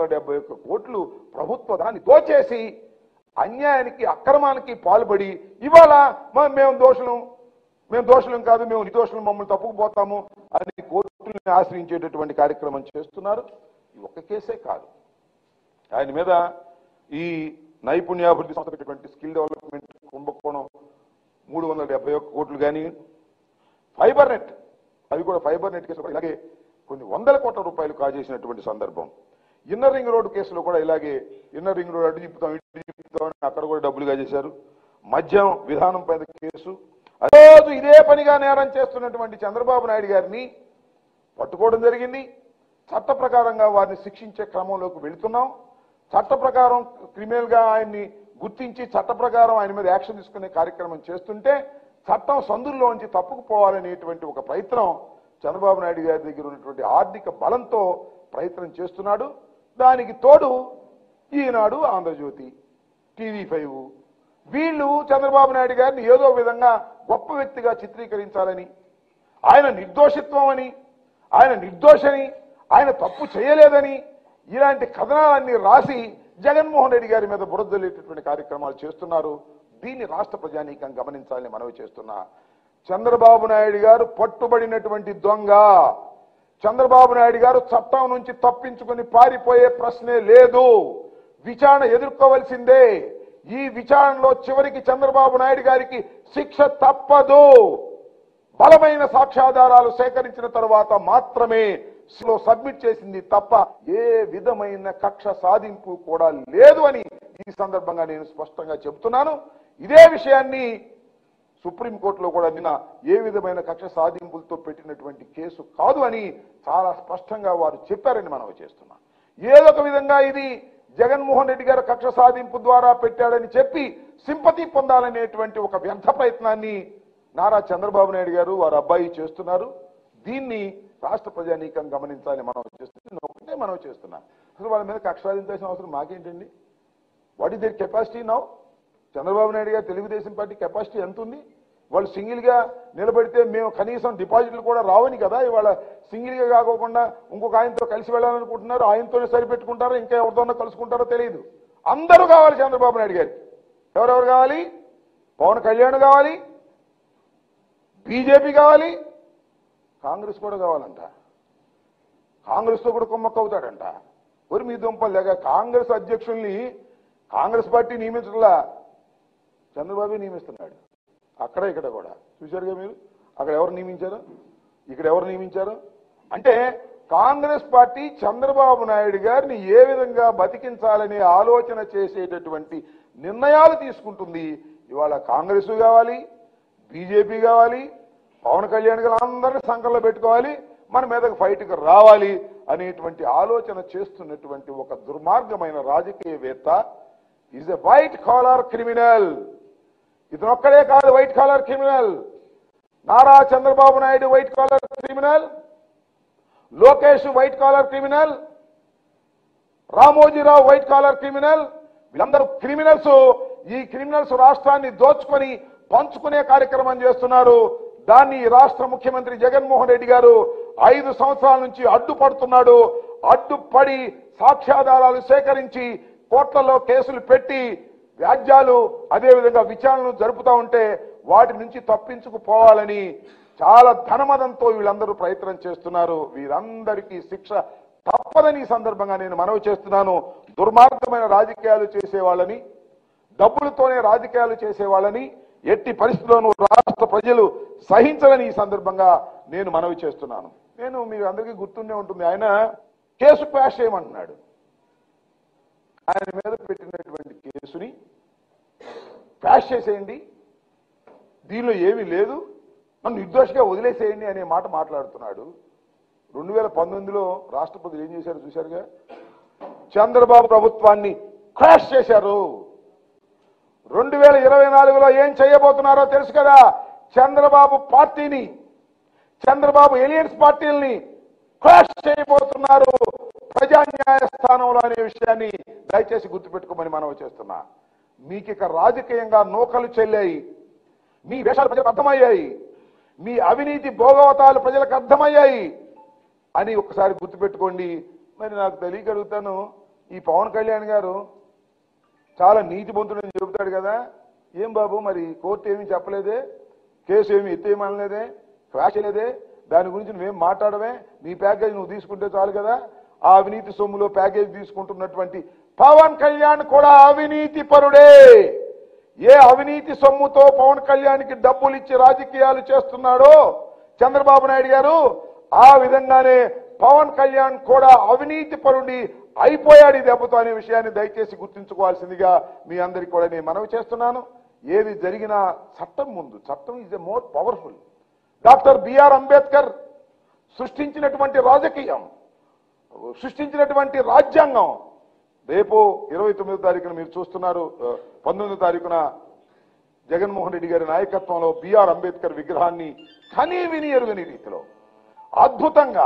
వందల డెబ్బై ఒక్క కోట్లు ప్రభుత్వ దాన్ని దోచేసి అన్యాయానికి అక్రమానికి పాల్పడి ఇవాళ మ- మేము దోషులం మేము దోషులం కాదు మేము నిర్దోషులం మమ్మల్ని తప్పుకుపోతాము అని కోర్టుని ఆశ్రయించేటటువంటి కార్యక్రమం చేస్తున్నారు ఈ ఒక్క కేసే కాదు ఆయన మీద ఈ నైపుణ్యాభివృద్ధి సంస్థ పెట్టినటువంటి స్కిల్ డెవలప్మెంట్ కుంభకోణం మూడు వందల డెబ్బై ఒక్క కోట్లు కానీ ఫైబర్ నెట్ అవి కూడా ఫైబర్ నెట్ కేసులో కూడా ఇలాగే కొన్ని వందల కోట్ల రూపాయలు కాజేసినటువంటి సందర్భం ఇన్నర్ రింగ్ రోడ్ కేసులో కూడా ఇలాగే ఇన్నర్ రింగ్ రోడ్ అడ్డు తిప్పుతాం ఇటు తిప్పుతాం అని అక్కడ కూడా డబ్బులు కాజేశారు మద్యం విధానం పైన కేసు రోజు ఇదే పనిగా నేరం చేస్తున్నటువంటి చంద్రబాబు నాయుడు గారిని పట్టుకోవడం జరిగింది చట్ట ప్రకారంగా వారిని శిక్షించే క్రమంలోకి వెళుతున్నాం చట్ట ప్రకారం క్రిమినల్ గా ఆయన్ని గుర్తించి చట్ట ప్రకారం ఆయన మీద యాక్షన్ తీసుకునే కార్యక్రమం చేస్తుంటే చట్టం సందుల్లోంచి తప్పుకుపోవాలనేటువంటి ఒక ప్రయత్నం చంద్రబాబు నాయుడు గారి దగ్గర ఉన్నటువంటి ఆర్థిక బలంతో ప్రయత్నం చేస్తున్నాడు దానికి తోడు ఈనాడు ఆంధ్రజ్యోతి టీవీ ఫైవ్ వీళ్ళు చంద్రబాబు నాయుడు గారిని ఏదో విధంగా గొప్ప వ్యక్తిగా చిత్రీకరించాలని ఆయన నిర్దోషిత్వం అని ఆయన నిర్దోషని ఆయన తప్పు చేయలేదని ఇలాంటి కథనాలన్నీ రాసి జగన్మోహన్ రెడ్డి గారి మీద బురదలేటటువంటి కార్యక్రమాలు చేస్తున్నారు దీన్ని రాష్ట్ర ప్రజానీకం గమనించాలని మనవి చేస్తున్నా చంద్రబాబు నాయుడు గారు పట్టుబడినటువంటి దొంగ చంద్రబాబు నాయుడు గారు చట్టం నుంచి తప్పించుకుని పారిపోయే ప్రశ్నే లేదు విచారణ ఎదుర్కోవలసిందే ఈ విచారణలో చివరికి చంద్రబాబు నాయుడు గారికి శిక్ష తప్పదు బలమైన సాక్ష్యాధారాలు సేకరించిన తరువాత మాత్రమే లో సబ్మిట్ చేసింది తప్ప ఏ విధమైన కక్ష సాధింపు కూడా లేదు అని ఈ సందర్భంగా నేను స్పష్టంగా చెబుతున్నాను ఇదే విషయాన్ని సుప్రీంకోర్టులో కూడా నిన్న ఏ విధమైన కక్ష సాధింపులతో పెట్టినటువంటి కేసు కాదు అని చాలా స్పష్టంగా వారు చెప్పారని మనం చేస్తున్నాం ఏదో ఒక విధంగా ఇది జగన్మోహన్ రెడ్డి గారు కక్ష సాధింపు ద్వారా పెట్టాడని చెప్పి సింపతి పొందాలనేటువంటి ఒక వ్యర్థ ప్రయత్నాన్ని నారా చంద్రబాబు నాయుడు గారు వారి అబ్బాయి చేస్తున్నారు దీన్ని రాష్ట్ర ప్రజానీకం గమనించాలని మనం చేస్తున్నాం ఒకటే మనం చేస్తున్నాం అసలు వాళ్ళ మీద కక్ష సాధించాల్సిన అవసరం మాకేంటండి what is their capacity now Chandrababu Naidu garu Telugu Desam party capacity ఎంత ఉంది వాళ్ళు సింగిల్ గా నిలబడితే మేము కనీసం డిపాజిట్లు కూడా రావని కదా ఇవాళ సింగిల్ గా కాకోకుండా ఇంకొక ఆయనతో కలిసి వెళ్ళాలనుకుంటున్నారు ఆయనతోనే సరిపెట్టుకుంటారో ఇంకా ఎవరితోనో కలుసుకుంటారో తెలియదు అందరూ కావాలి చంద్రబాబు నాయుడు గారికి ఎవరెవరు కావాలి పవన్ కళ్యాణ్ కావాలి బీజేపీ కావాలి కాంగ్రెస్ కూడా కావాలంట కాంగ్రెస్ తో కూడా కుమ్మక్క అవుతాడంట మరి మీ దుంపలు లేక కాంగ్రెస్ అధ్యక్షుల్ని కాంగ్రెస్ పార్టీ నియమించట్లా చంద్రబాబు నియమిస్తున్నాడు అక్కడ ఇక్కడ కూడా చూశారుగా మీరు అక్కడ ఎవరు నియమించారు ఇక్కడ ఎవరు నియమించారు అంటే కాంగ్రెస్ పార్టీ చంద్రబాబు నాయుడు గారిని ఏ విధంగా బతికించాలనే ఆలోచన చేసేటటువంటి నిర్ణయాలు తీసుకుంటుంది ఇవాళ కాంగ్రెస్ కావాలి బీజేపీ కావాలి పవన్ కళ్యాణ్ గారు అందరినీ సంకల్లో పెట్టుకోవాలి మన మీదకి ఫైట్కి రావాలి అనేటువంటి ఆలోచన చేస్తున్నటువంటి ఒక దుర్మార్గమైన రాజకీయవేత్త is a white collar criminal ఇతను ఒక్కడే కాదు white collar criminal Nara Chandrababu Naidu white collar criminal Lokesh white collar criminal Ramoji Rao white collar criminal వీళ్ళందరూ క్రిమినల్స్ ఈ క్రిమినల్స్ రాష్ట్రాన్ని దోచుకొని పంచుకునే కార్యక్రమం చేస్తున్నారు దాన్ని ఈ రాష్ట్ర ముఖ్యమంత్రి జగన్మోహన్ రెడ్డి గారు ఐదు సంవత్సరాల నుంచి అడ్డుపడుతున్నాడు అడ్డుపడి సాక్ష్యాధారాలు సేకరించి కోర్టులలో కేసులు పెట్టి వ్యాజ్యాలు అదేవిధంగా విచారణలు జరుపుతూ ఉంటే వాటి నుంచి తప్పించుకుపోవాలని చాలా ధనమదంతో వీళ్ళందరూ ప్రయత్నం చేస్తున్నారు వీరందరికీ శిక్ష తప్పదని ఈ సందర్భంగా నేను మనవి చేస్తున్నాను దుర్మార్గమైన రాజకీయాలు చేసే వాళ్ళని డబ్బులతోనే రాజకీయాలు చేసే వాళ్ళని ఎట్టి పరిస్థితుల్లోనూ రాష్ట్ర ప్రజలు సహించలని ఈ సందర్భంగా నేను మనవి చేస్తున్నాను నేను మీకు అందరికీ గుర్తుండే ఉంటుంది ఆయన కేసు క్వాష్ చేయమంటున్నాడు ఆయన మీద పెట్టినటువంటి కేసుని క్వాష్ చేసేయండి దీనిలో ఏమీ లేదు నన్ను నిర్దోషిగా వదిలేసేయండి అనే మాట మాట్లాడుతున్నాడు రెండు వేల పంతొమ్మిదిలో రాష్ట్రపతులు ఏం చేశారు చూశారుగా చంద్రబాబు ప్రభుత్వాన్ని క్రాష్ చేశారు రెండు వేల ఇరవై నాలుగులో ఏం చేయబోతున్నారో తెలుసు కదా చంద్రబాబు పార్టీని చంద్రబాబు ఎలియన్స్ పార్టీల్ని క్రాష్ చేయబోతున్నారు ప్రజా న్యాయస్థానంలో అనే విషయాన్ని దయచేసి గుర్తుపెట్టుకోమని మనం చేస్తున్నా మీకు ఇక రాజకీయంగా నూకలు చెల్లాయి మీ వేషాలు ప్రజలకు అర్థమయ్యాయి మీ అవినీతి భోగవతాలు ప్రజలకు అర్థమయ్యాయి అని ఒకసారి గుర్తుపెట్టుకోండి మరి నాకు తెలియగలుగుతాను ఈ పవన్ కళ్యాణ్ గారు చాలా నీతిమంతుడని చెబుతాడు కదా ఏం బాబు మరి కోర్టు ఏమీ చెప్పలేదే కేసు ఏమి ఎత్తేయమనలేదే క్రాష్ లేదే దాని గురించి నువ్వేం మాట్లాడమే నీ ప్యాకేజ్ నువ్వు తీసుకుంటే చాలు కదా ఆ అవినీతి సొమ్ములో ప్యాకేజ్ తీసుకుంటున్నటువంటి పవన్ కళ్యాణ్ కూడా అవినీతి పరుడే ఏ అవినీతి సొమ్ముతో పవన్ కళ్యాణ్కి డబ్బులు ఇచ్చి రాజకీయాలు చేస్తున్నాడో చంద్రబాబు నాయుడు గారు ఆ విధంగానే పవన్ కళ్యాణ్ కూడా అవినీతి పరుడి అయిపోయాడు ఈ దెబ్బతో అనే విషయాన్ని దయచేసి గుర్తుంచుకోవాల్సిందిగా మీ అందరికి కూడా నేను మనవి చేస్తున్నాను ఏది జరిగినా చట్టం ముందు చట్టం is a more powerful doctor BR Ambedkar సృష్టించినటువంటి రాజకీయం సృష్టించినటువంటి రాజ్యాంగం రేపు ఇరవై తొమ్మిదో తారీఖున మీరు చూస్తున్నారు ఆ, పంతొమ్మిదో తారీఖున జగన్మోహన్ రెడ్డి గారి నాయకత్వంలో బిఆర్ అంబేద్కర్ విగ్రహాన్ని కనీ విని ఎరుగని రీతిలో అద్భుతంగా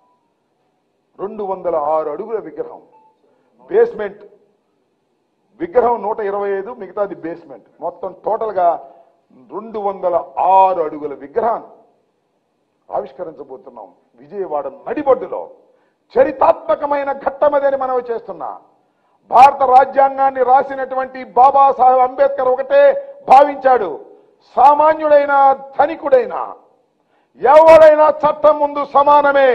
రెండు వందల ఆరు అడుగుల విగ్రహం బేస్మెంట్ విగ్రహం నూట ఇరవై ఐదు మిగతాది బేస్మెంట్ మొత్తం టోటల్ గా రెండు వందల ఆరు అడుగుల విగ్రహాన్ని ఆవిష్కరించబోతున్నాం విజయవాడ నడిబొడ్డులో చరితాత్మకమైన ఘట్టమదని మనం చేస్తున్నా భారత రాజ్యాంగాన్ని రాసినటువంటి బాబాసాహెబ్ అంబేద్కర్ ఒకటే భావించాడు సామాన్యుడైన ధనికుడైన ఎవడైనా చట్టం ముందు సమానమే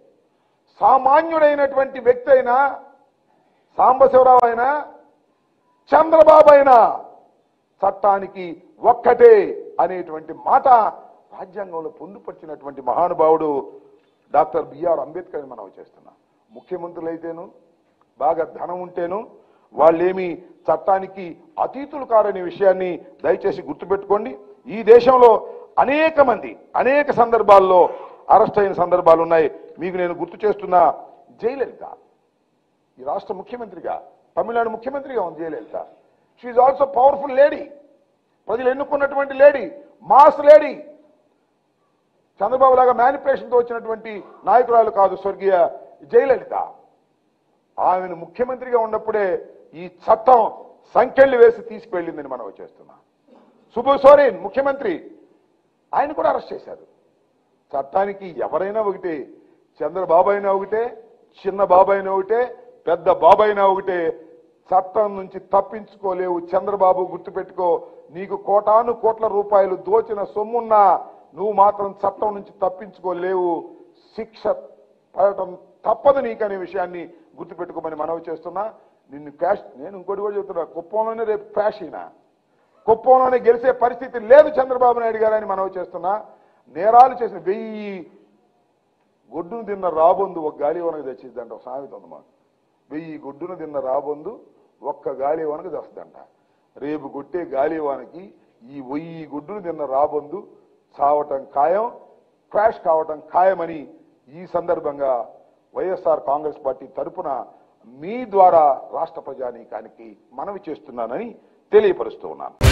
సామాన్యుడైనటువంటి వ్యక్తి అయినా సాంబశివరావు అయినా చంద్రబాబు అయినా చట్టానికి ఒక్కటే అనేటువంటి మాట రాజ్యాంగంలో పొందుపరిచినటువంటి మహానుభావుడు డాక్టర్ బిఆర్ అంబేద్కర్ అని మనం చేస్తున్నాం ముఖ్యమంత్రులు అయితేను బాగా ధనం ఉంటేను వాళ్ళేమి చట్టానికి అతీతులు కారనే విషయాన్ని దయచేసి గుర్తుపెట్టుకోండి ఈ దేశంలో అనేక మంది అనేక సందర్భాల్లో అరెస్ట్ అయిన సందర్భాలు ఉన్నాయి మీకు నేను గుర్తు చేస్తున్నా జయలలిత ఈ రాష్ట్ర ముఖ్యమంత్రిగా తమిళనాడు ముఖ్యమంత్రిగా ఉంది Jayalalithaa she also powerful lady ప్రజలు ఎన్నుకున్నటువంటి లేడీ మాస్ లేడీ చంద్రబాబు లాగా మ్యానిపులేషన్తో వచ్చినటువంటి నాయకురాలు కాదు స్వర్గీయ జయలలిత ఆమెను ముఖ్యమంత్రిగా ఉన్నప్పుడే ఈ చట్టం సంఖ్యలు వేసి తీసుకువెళ్ళిందని మనం చేస్తున్నాం సుబు సోరేన్ ముఖ్యమంత్రి ఆయన కూడా అరెస్ట్ చేశారు చట్టానికి ఎవరైనా ఒకటే చంద్రబాబు అయినా ఒకటే చిన్న బాబు అయినా ఒకటే పెద్ద బాబు అయినా ఒకటే చట్టం నుంచి తప్పించుకోలేవు చంద్రబాబు గుర్తుపెట్టుకో నీకు కోటాను కోట్ల రూపాయలు దోచిన సొమ్మున్నా నువ్వు మాత్రం చట్టం నుంచి తప్పించుకోలేవు శిక్ష పడటం తప్పదు నీకనే విషయాన్ని గుర్తుపెట్టుకోమని మనవి చేస్తున్నా నిన్ను క్యాష్ నేను ఇంకోటి కూడా చెప్తున్నా కుప్పంలోనే రేపు క్యాష్ అయినా కుప్పంలోనే గెలిచే పరిస్థితి లేదు చంద్రబాబు నాయుడు గారు అని మనవి చేస్తున్నా నేరాలు చేసిన వెయ్యి గొడ్డును తిన్న రాబొందు ఒక గాలి వనకు తెచ్చిద్దంట ఒక సామెత ఉంది మాకు వెయ్యి గొడ్డును తిన్న రాబొందు ఒక్క గాలి వనకు తెస్తుందంట రేపు కొట్టే గాలివానకి ఈ వెయ్యి గుడ్డును తిన్న రాబొందు చావటం ఖాయం క్రాష్ కావటం ఖాయమని ఈ సందర్భంగా వైఎస్ఆర్ కాంగ్రెస్ పార్టీ తరపున మీ ద్వారా రాష్ట్ర ప్రజానీకానికి మనవి చేస్తున్నానని తెలియపరుస్తూ ఉన్నాను